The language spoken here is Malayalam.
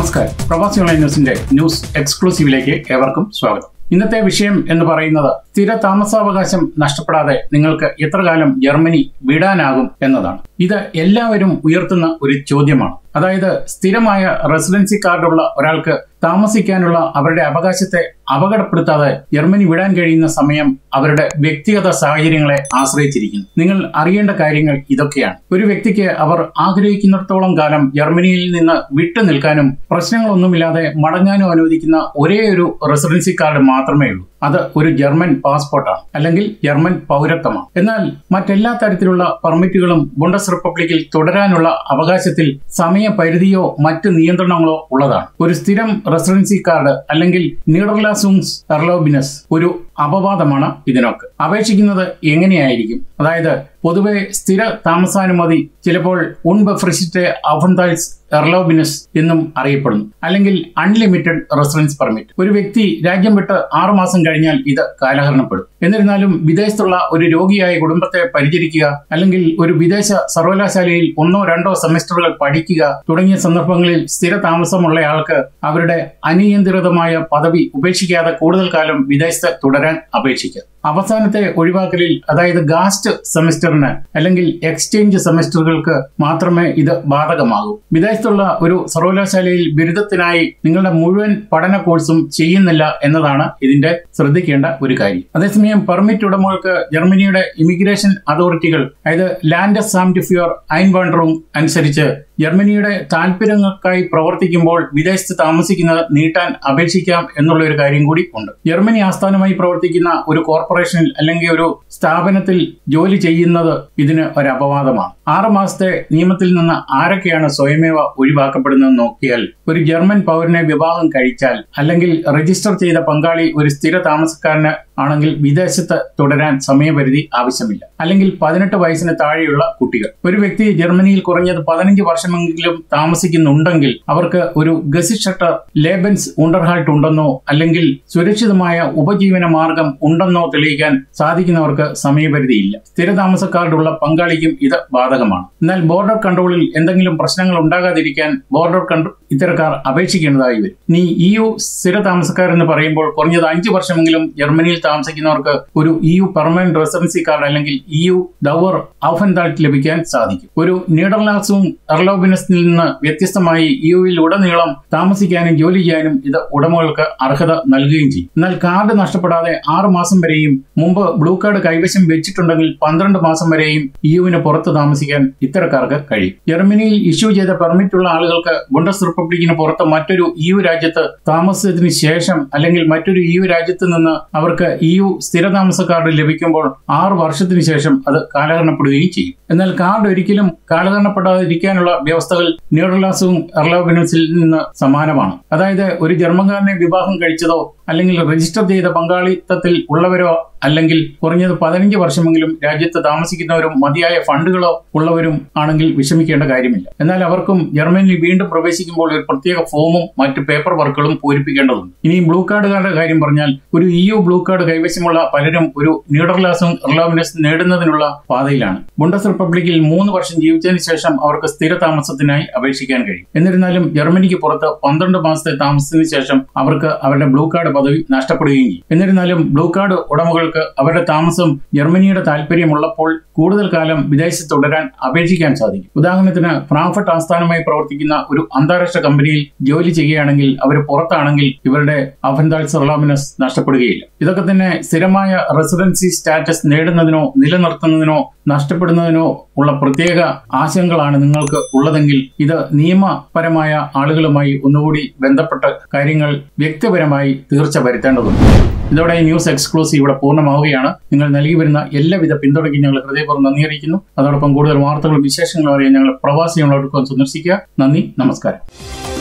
നമസ്കാരം പ്രവാസി ഓൺലൈൻ ന്യൂസിന്റെ ന്യൂസ് എക്സ്ക്ലൂസീവിലേക്ക് ഏവർക്കും സ്വാഗതം ഇന്നത്തെ വിഷയം എന്ന് പറയുന്നത് സ്ഥിര താമസാവകാശം നഷ്ടപ്പെടാതെ നിങ്ങൾക്ക് എത്ര കാലം ജർമ്മനി വിടാനാകും എന്നതാണ് ഇത് എല്ലാവരും ഉയർത്തുന്ന ഒരു ചോദ്യമാണ് അതായത് സ്ഥിരമായ റെസിഡൻസി കാർഡുള്ള ഒരാൾക്ക് താമസിക്കാനുള്ള അവരുടെ അവകാശത്തെ അപകടപ്പെടുത്താതെ ജർമ്മനി വിടാൻ കഴിയുന്ന സമയം അവരുടെ വ്യക്തിഗത സാഹചര്യങ്ങളെ ആശ്രയിച്ചിരിക്കുന്നു നിങ്ങൾ അറിയേണ്ട കാര്യങ്ങൾ ഇതൊക്കെയാണ് ഒരു വ്യക്തിക്ക് അവർ ആഗ്രഹിക്കുന്നിടത്തോളം കാലം ജർമ്മനിയിൽ നിന്ന് വിട്ടു നിൽക്കാനും പ്രശ്നങ്ങളൊന്നുമില്ലാതെ മടങ്ങാനും അനുവദിക്കുന്ന ഒരേ ഒരു റെസിഡൻസി കാർഡ് മാത്രമേ ഉള്ളൂ അത് ഒരു ജർമ്മൻ പാസ്പോർട്ടാണ് അല്ലെങ്കിൽ ജർമ്മൻ പൗരത്വമാണ് എന്നാൽ മറ്റെല്ലാ തരത്തിലുള്ള പെർമിറ്റുകളും ബുണ്ടസ് റിപ്പബ്ലിക്കിൽ തുടരാനുള്ള അവകാശത്തിൽ സമയപരിധിയോ മറ്റ് നിയന്ത്രണങ്ങളോ ഉള്ളതാണ് ഒരു സ്ഥിരം റെസിഡൻസി കാർഡ് അല്ലെങ്കിൽ നീഡർലാസുങ്സ് എർലോബിനസ് ഒരു അപവാദമാണ് ഇതിനൊക്കെ അപേക്ഷിക്കുന്നത് എങ്ങനെയായിരിക്കും അതായത് പൊതുവെ സ്ഥിര താമസാനുമതി ചിലപ്പോൾ ഉൺബെഫ്രിസിറ്റെ അവൻതാൽസ് എർലോബിനസ് എന്നും അറിയപ്പെടുന്നു അല്ലെങ്കിൽ അൺലിമിറ്റഡ് റെസിഡൻസ് പെർമിറ്റ് ഒരു വ്യക്തി രാജ്യം വിട്ട് ആറുമാസം കഴിഞ്ഞാൽ ഇത് കാലഹരണപ്പെടും എന്നിരുന്നാലും വിദേശത്തുള്ള ഒരു രോഗിയായ കുടുംബത്തെ പരിചരിക്കുക അല്ലെങ്കിൽ ഒരു വിദേശ സർവകലാശാലയിൽ ഒന്നോ രണ്ടോ സെമസ്റ്ററുകൾ പഠിക്കുക തുടങ്ങിയ സന്ദർഭങ്ങളിൽ സ്ഥിര താമസമുള്ളയാൾക്ക് അവരുടെ അനിയന്ത്രിതമായ പദവി ഉപേക്ഷിക്കാതെ കൂടുതൽ കാലം വിദേശത്ത് തുടരാൻ അപേക്ഷിക്കുക അവസാനത്തെ ഒഴിവാക്കലിൽ അതായത് ഗാസ്റ്റ് സെമസ്റ്ററിന് അല്ലെങ്കിൽ എക്സ്ചേഞ്ച് സെമസ്റ്ററുകൾക്ക് മാത്രമേ ഇത് ബാധകമാകൂ വിദേശത്തുള്ള ഒരു സർവകലാശാലയിൽ ബിരുദത്തിനായി നിങ്ങളുടെ മുഴുവൻ പഠന കോഴ്സും ചെയ്യുന്നില്ല എന്നതാണ് ഇതിന്റെ ശ്രദ്ധിക്കേണ്ട ഒരു കാര്യം അതേസമയം പെർമിറ്റ് ഉടമകൾക്ക് ജർമ്മനിയുടെ ഇമിഗ്രേഷൻ അതോറിറ്റികൾ അതായത് ലാൻഡ് സാംറ്റ് ഫ്യൂർ ഐൻവാണ്ടറും അനുസരിച്ച് ജർമ്മനിയുടെ താല്പര്യങ്ങൾക്കായി പ്രവർത്തിക്കുമ്പോൾ വിദേശത്ത് താമസിക്കുന്നത് നീട്ടാൻ അപേക്ഷിക്കാം എന്നുള്ള ഒരു കാര്യം കൂടി ഉണ്ട് ജർമ്മനി ആസ്ഥാനമായി പ്രവർത്തിക്കുന്ന ഒരു കോർപ്പറേഷനിൽ അല്ലെങ്കിൽ ഒരു സ്ഥാപനത്തിൽ ജോലി ചെയ്യുന്നത് ഇതിന് ഒരു അപവാദമാണ് ആറ് മാസത്തെ നിയമത്തിൽ നിന്ന് ആരൊക്കെയാണ് സ്വയമേവ ഒഴിവാക്കപ്പെടുന്നതെന്ന് നോക്കിയാൽ ഒരു ജർമ്മൻ പൗരനെ വിവാഹം കഴിച്ചാൽ അല്ലെങ്കിൽ രജിസ്റ്റർ ചെയ്ത പങ്കാളി ഒരു സ്ഥിര താമസക്കാരന് ആണെങ്കിൽ വിദേശത്ത് തുടരാൻ സമയപരിധി ആവശ്യമില്ല അല്ലെങ്കിൽ പതിനെട്ട് വയസ്സിന് താഴെയുള്ള കുട്ടികൾ ഒരു വ്യക്തി ജർമ്മനിയിൽ കുറഞ്ഞത് പതിനഞ്ച് വർഷമെങ്കിലും താമസിക്കുന്നുണ്ടെങ്കിൽ അവർക്ക് ഒരു ഗസിഷട്ടർ ലേബൻസ് ഉണ്ടർഹാൾട്ട് ഉണ്ടെന്നോ അല്ലെങ്കിൽ സുരക്ഷിതമായ ഉപജീവന മാർഗം ഉണ്ടെന്നോ തെളിയിക്കാൻ സാധിക്കുന്നവർക്ക് സമയപരിധി ഇല്ല സ്ഥിര താമസക്കാർക്കുള്ള പങ്കാളിക്കും ഇത് ബാധകമാണ് എന്നാൽ ബോർഡർ കൺട്രോളിൽ എന്തെങ്കിലും പ്രശ്നങ്ങൾ ഉണ്ടാകാതിരിക്കാൻ ബോർഡർ കൺട്രോൾ ഇത്തരക്കാർ അപേക്ഷിക്കേണ്ടതായി വരും ഇനി ഇ യു സ്ഥിര താമസക്കാർ എന്ന് പറയുമ്പോൾ കുറഞ്ഞത് അഞ്ചു വർഷമെങ്കിലും ജർമ്മനിയിൽ താമസിക്കുന്നവർക്ക് ഒരു E U permanent residency card അല്ലെങ്കിൽ ഇ യു ഡവർ ഔഫൻതാൾട്ട് ലഭിക്കാൻ സാധിക്കും ഒരു നീഡർലാസും എർലോബിനസിൽ നിന്ന് വ്യത്യസ്തമായി ഇ യുവിൽ ഉടനീളം താമസിക്കാനും ജോലി ചെയ്യാനും ഇത് ഉടമകൾക്ക് അർഹത നൽകുകയും ചെയ്യും എന്നാൽ കാർഡ് നഷ്ടപ്പെടാതെ ആറ് മാസം വരെയും മുമ്പ് ബ്ലൂ കാർഡ് കൈവശം വെച്ചിട്ടുണ്ടെങ്കിൽ പന്ത്രണ്ട് മാസം വരെയും ഇ യുവിന് പുറത്ത് താമസിക്കാൻ ഇത്തരക്കാർക്ക് കഴിയും ജർമ്മനിയിൽ ഇഷ്യൂ ചെയ്ത പെർമിറ്റുള്ള ആളുകൾക്ക് ബുണ്ടസ് റിപ്പബ്ലിക്കിന് പുറത്ത് മറ്റൊരു ഇ യു രാജ്യത്ത് താമസത്തിന് ശേഷം അല്ലെങ്കിൽ മറ്റൊരു ഇ യു രാജ്യത്ത് നിന്ന് അവർക്ക് ഇ യു സ്ഥിരതാമസ കാർഡ് ലഭിക്കുമ്പോൾ ആറ് വർഷത്തിന് ശേഷം അത് കാലഹരണപ്പെടുകയും ചെയ്യും എന്നാൽ കാർഡ് ഒരിക്കലും കാലഹരണപ്പെടാതിരിക്കാനുള്ള വ്യവസ്ഥകൾ ന്യൂഡർലാസും എർലോബിനസിൽ നിന്ന് സമാനമാണ് അതായത് ഒരു ജർമ്മൻകാരനെ വിവാഹം കഴിച്ചതോ അല്ലെങ്കിൽ രജിസ്റ്റർ ചെയ്ത പങ്കാളിത്തത്തിൽ ഉള്ളവരോ അല്ലെങ്കിൽ കുറഞ്ഞത് പതിനഞ്ച് വർഷമെങ്കിലും രാജ്യത്ത് താമസിക്കുന്നവരും മതിയായ ഫണ്ടുകളോ ഉള്ളവരും ആണെങ്കിൽ വിഷമിക്കേണ്ട കാര്യമില്ല എന്നാൽ അവർക്കും ജർമ്മനിയിൽ വീണ്ടും പ്രവേശിക്കുമ്പോൾ ഒരു പ്രത്യേക ഫോമും മറ്റ് പേപ്പർ വർക്കുകളും പൂരിപ്പിക്കേണ്ടതുണ്ട് ഇനി ബ്ലൂ കാർഡുകാരുടെ കാര്യം പറഞ്ഞാൽ ഒരു ഇ യു ബ്ലൂ കാർഡ് കൈവശമുള്ള പലരും ഒരു നീഡർലാസും റിലോമിനസ് നേടുന്നതിനുള്ള പാതയിലാണ് ബുണ്ടസ് റിപ്പബ്ലിക്കിൽ മൂന്ന് വർഷം ജീവിച്ചതിന് ശേഷം അവർക്ക് സ്ഥിര താമസത്തിനായി അപേക്ഷിക്കാൻ കഴിയും എന്നിരുന്നാലും ജർമ്മനിക്ക് പുറത്ത് പന്ത്രണ്ട് മാസത്തെ താമസത്തിന് ശേഷം അവർക്ക് അവരുടെ ബ്ലൂ കാർഡ് പദവി നഷ്ടപ്പെടുകയും ചെയ്യും എന്നിരുന്നാലും ബ്ലൂ കാർഡ് ഉടമകൾക്ക് അവരുടെ താമസം ജർമ്മനിയുടെ താല്പര്യമുള്ളപ്പോൾ കൂടുതൽ കാലം വിദേശത്ത് തുടരാൻ അപേക്ഷിക്കാൻ സാധിക്കും ഉദാഹരണത്തിന് ഫ്രാങ്ക്ഫർട്ട് ആസ്ഥാനമായി പ്രവർത്തിക്കുന്ന ഒരു അന്താരാഷ്ട്ര കമ്പനിയിൽ ജോലി ചെയ്യുകയാണെങ്കിൽ അവർ പുറത്താണെങ്കിൽ ഇവരുടെ അവൻതാൾ സെർലോമിനസ് നഷ്ടപ്പെടുകയില്ല ഇതൊക്കെ തന്നെ സ്ഥിരമായ റെസിഡൻസി സ്റ്റാറ്റസ് നേടുന്നതിനോ നിലനിർത്തുന്നതിനോ നഷ്ടപ്പെടുന്നതിനോ ഉള്ള പ്രത്യേക ആശങ്കകളാണ് നിങ്ങൾക്ക് ഉള്ളതെങ്കിൽ ഇത് നിയമപരമായ ആളുകളുമായി ഒന്നുകൂടി ബന്ധപ്പെട്ട കാര്യങ്ങൾ വ്യക്തിപരമായി തീർച്ച വരുത്തേണ്ടതുണ്ട് ഇതോടെ ഈ ന്യൂസ് എക്സ്ക്ലൂസീവ് ഇവിടെ പൂർണ്ണമാവുകയാണ് നിങ്ങൾ നൽകി വരുന്ന എല്ലാവിധ പിന്തുണയ്ക്കും ഞങ്ങൾ ഹൃദയപൂർവ്വം നന്ദി അറിയിക്കുന്നു അതോടൊപ്പം കൂടുതൽ വാർത്തകളും വിശേഷങ്ങളും അറിയാൻ ഞങ്ങൾ പ്രവാസികളോടൊപ്പം സന്ദർശിക്കുക നന്ദി നമസ്കാരം